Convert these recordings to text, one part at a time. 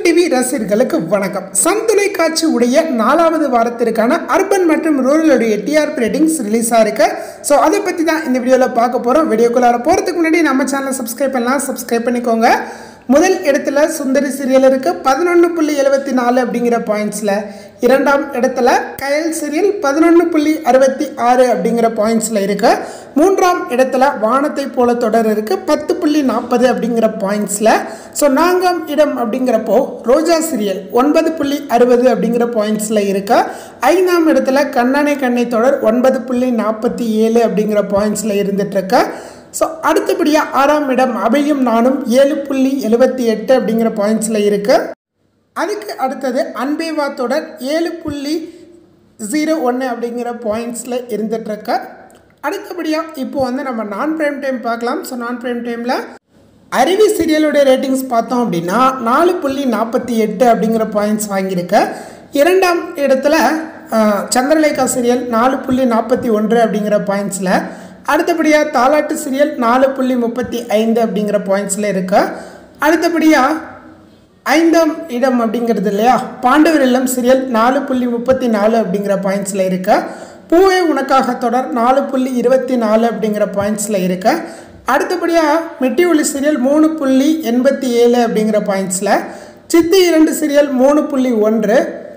Sun TV ரசிகர்களுக்கு வணக்கம் Sun தொலைக்காட்சி உடைய நாலாவது வாரத்திற்கான அர்பன் மற்றும் ரூரலுடைய டிஆர்பி ரேட்டிங்ஸ் ரிலீஸ் ஆயிருக்கு ஸோ அதை பற்றி தான் இந்த வீடியோவில் பார்க்க போகிறோம் வீடியோக்குள்ளார போகிறதுக்கு முன்னாடி நம்ம சேனலை சப்ஸ்கிரைப் பண்ணலாம் சப்ஸ்கிரைப் பண்ணிக்கோங்க முதல் இடத்துல சுந்தரி சீரியல் இருக்குது பதினொன்று புள்ளி எழுபத்தி நாலு அப்படிங்கிற பாயிண்ட்ஸில் இரண்டாம் இடத்துல கயல் சீரியல் பதினொன்று புள்ளி அறுபத்தி ஆறு அப்படிங்கிற பாயிண்ட்ஸில் இருக்கு மூன்றாம் இடத்துல வானத்தை போல தொடர் இருக்குது பத்து புள்ளி நாற்பது அப்படிங்கிற பாயிண்ட்ஸில் ஸோ நான்காம் இடம் அப்படிங்கிறப்போ ரோஜா சீரியல் ஒன்பது புள்ளி அறுபது அப்படிங்கிற பாயிண்ட்ஸில் இருக்கு ஐந்தாம் இடத்துல கண்ணனை கண்ணை தொடர் ஒன்பது புள்ளி நாற்பத்தி ஏழு அப்படிங்கிற பாயிண்ட்ஸில் இருந்துகிட்ருக்கு ஸோ அடுத்தபடியாக ஆறாம் இடம் அவையும் நானும் ஏழு புள்ளி எழுபத்தி எட்டு அப்படிங்கிற பாயிண்ட்ஸில் இருக்குது அதுக்கு அடுத்தது அன்பேவா தொடர் ஏழு புள்ளி ஜீரோ ஒன்று அப்படிங்கிற பாயிண்ட்ஸில் இருந்துகிட்ருக்கு அடுத்தபடியாக இப்போ வந்து நம்ம நான் ப்ரைம் டைம் பார்க்கலாம் ஸோ நான் ப்ரைம் டைமில் அருவி சீரியலுடைய ரேட்டிங்ஸ் பார்த்தோம் அப்படின்னா நாலு புள்ளி நாற்பத்தி எட்டு அப்படிங்கிற பாயிண்ட்ஸ் வாங்கியிருக்கு இரண்டாம் இடத்துல அஹ், சந்திரலேகா சீரியல் நாலு புள்ளி நாற்பத்தி ஒன்று அப்படிங்கிற பாயிண்ட்ஸில் அடுத்தபடியாக தாலாட்டு சீரியல் நாலு புள்ளி முப்பத்தி ஐந்து அப்படிங்கிற பாயிண்ட்ஸில் இருக்கு அடுத்தபடியாக ஐந்தாம் இடம் அப்படிங்கிறது இல்லையா பாண்டவர் இல்லம் சீரியல் நாலு புள்ளி முப்பத்தி நாலு அப்படிங்கிற பாயிண்ட்ஸில் இருக்கு பூவே உனக்காக தொடர் நாலு புள்ளி இருபத்தி நாலு அப்படிங்கிற பாயிண்ட்ஸில் இருக்கு அடுத்தபடியாக மெட்டி ஒளி சீரியல் மூணு புள்ளி எண்பத்தி ஏழு அப்படிங்கிற பாயிண்ட்ஸில் சித்தி இரண்டு சீரியல் மூணு புள்ளி ஒன்று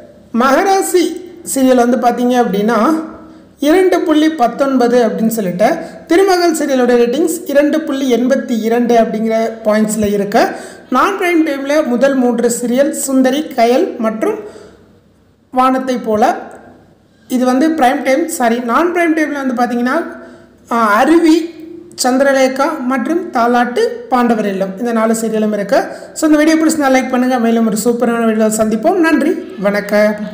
மகராசி சீரியல் வந்து பார்த்தீங்க அப்படின்னா இரண்டு புள்ளி பத்தொன்பது அப்படின்னு சொல்லிட்டு திருமகள் சீரியலோட ரேட்டிங்ஸ் இரண்டு புள்ளி எண்பத்தி இரண்டு அப்படிங்கிற பாயிண்ட்ஸில் இருக்கு நான் பிரைம் டைமில் முதல் மூன்று சீரியல் சுந்தரி கயல் மற்றும் வானத்தை போல இது வந்து பிரைம் டைம் சாரி நான் பிரைம் டைமில் வந்து பார்த்தீங்கன்னா ஆஹ், அருவி சந்திரலேகா மற்றும் தாலாட்டு பாண்டவர் இல்லம் இந்த நாலு சீரியலும் இருக்குது ஸோ இந்த வீடியோ பிடிச்சிருந்தா லைக் பண்ணுங்கள் மேலும் ஒரு சூப்பரான வீடியோ சந்திப்போம் நன்றி வணக்கம்